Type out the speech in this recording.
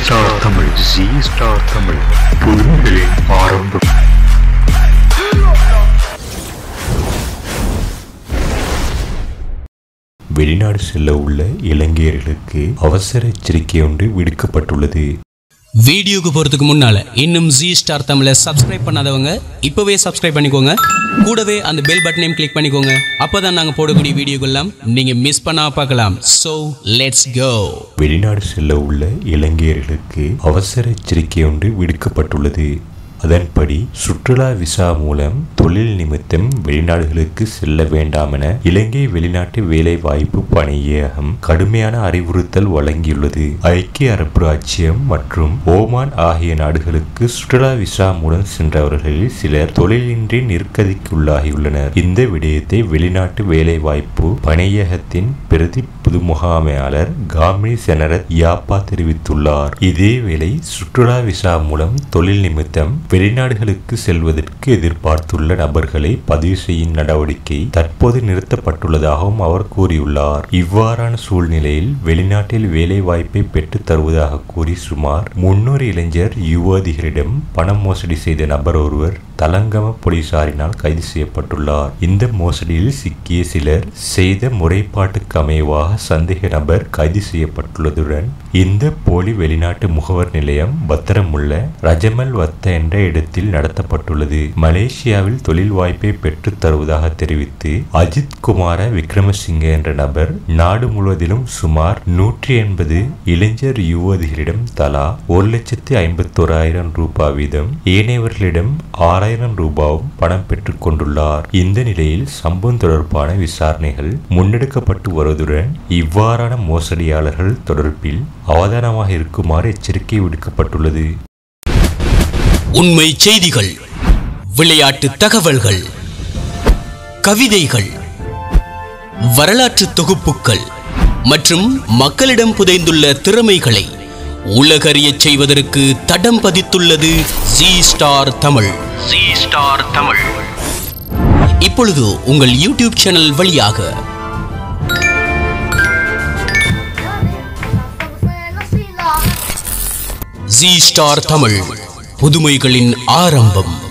star Tamil G star Tamil புதுமைகளின் ஆரம்பம் வெளிநாடு செல்ல உள்ள இலங்கையர்களுக்கு அவசர எச்சரிக்கை ஒன்று விடுக்கப்பட்டுள்ளது வீடியோக்கு போகிறதுக்கு முன்னால் இன்னும் ஜி ஸ்டார் தமிழை சப்ஸ்கிரைப் பண்ணாதவங்க இப்போவே சப்ஸ்கிரைப் பண்ணிக்கோங்க கூடவே அந்த பெல் பட்டனையும் கிளிக் பண்ணிக்கோங்க அப்போ தான் நாங்கள் போடக்கூடிய வீடியோக்கெல்லாம் நீங்கள் மிஸ் பண்ணாம பார்க்கலாம் ஸோ லெட்ஸ் கோ வெளிநாடு செல்ல உள்ள இலங்கையர்களுக்கு அவசர எச்சரிக்கை ஒன்று விடுக்கப்பட்டுள்ளது அதன்படி சுற்றுலா விசா மூலம் தொழில் நிமித்தம் வெளிநாடுகளுக்கு செல்ல வேண்டாம் என இலங்கை வெளிநாட்டு வேலைவாய்ப்பு பணியகம் கடுமையான அறிவுறுத்தல் வழங்கியுள்ளது ஐக்கிய அரபு ராச்சியம் மற்றும் ஓமான் ஆகிய நாடுகளுக்கு சுற்றுலா விசா மூலம் சென்றவர்களில் சிலர் தொழிலின்றி நெருக்கடிக்குள்ளாகியுள்ளனர் இந்த விடயத்தை வெளிநாட்டு வேலைவாய்ப்பு பணியகத்தின் பிரதி புது முகாமையாளர் காமினி செனரத் யாப்பா தெரிவித்துள்ளார் இதேவேளை சுற்றுலா விசா மூலம் தொழில் நிமித்தம் வெளிநாடுகளுக்கு செல்வதற்கு எதிர்பார்த்துள்ள நபர்களை பதிவு செய்யும் நடவடிக்கை தற்போது நிறுத்தப்பட்டுள்ளதாகவும் அவர் கூறியுள்ளார் இவ்வாறான சூழ்நிலையில் வெளிநாட்டில் வேலை வாய்ப்பை பெற்றுத் தருவதாக கூறி சுமார் முன்னூறு இளைஞர் யுவதிகளிடம் பணம் மோசடி செய்த நபர் ஒருவர் தலங்கம போலீசாரினால் கைது செய்யப்பட்டுள்ளார் இந்த மோசடியில் சிக்கிய சிலர் செய்த முறைப்பாட்டுக்கு அமைவாக சந்தேக நபர் கைது செய்யப்பட்டுள்ளதுடன் இந்த போலி வெளிநாட்டு முகவர் நிலையம் பத்திரமுள்ள ரஜமல் வத்த என்ற இடத்தில் நடத்தப்பட்டுள்ளது மலேசியாவில் தொழில் வாய்ப்பை பெற்றுத் தருவதாக தெரிவித்து அஜித் குமார விக்ரமசிங்க என்ற நபர் நாடு முழுவதிலும் சுமார் நூற்றி எண்பது இளைஞர் யுவதிகளிடம் தலா ஒரு லட்சத்தி ஐம்பத்தோராயிரம் ரூபாய் வீதம் ஏனையவர்களிடம் ஆறாயிரம் ரூபாவும் பணம் பெற்றுக் கொண்டுள்ளார் இந்த நிலையில் சம்பவம் தொடர்பான விசாரணைகள் முன்னெடுக்கப்பட்டு வருவதுடன் இவ்வாறான மோசடியாளர்கள் தொடர்பில் அவதானமாக இருக்குமாறு எச்சரிக்கை விடுக்கப்பட்டுள்ளது உண்மை செய்திகள் விளையாட்டு தகவல்கள் கவிதைகள் வரலாற்று தொகுப்புகள் மற்றும் மக்களிடம் புதைந்துள்ள திறமைகளை உலகறியச் செய்வதற்கு தடம் பதித்துள்ளது G star Tamil G star Tamil இப்பொழுது உங்கள் யூடியூப் சேனல் வழியாக ஜி ஸ்டார் தமிழ் புதுமைகளின் ஆரம்பம்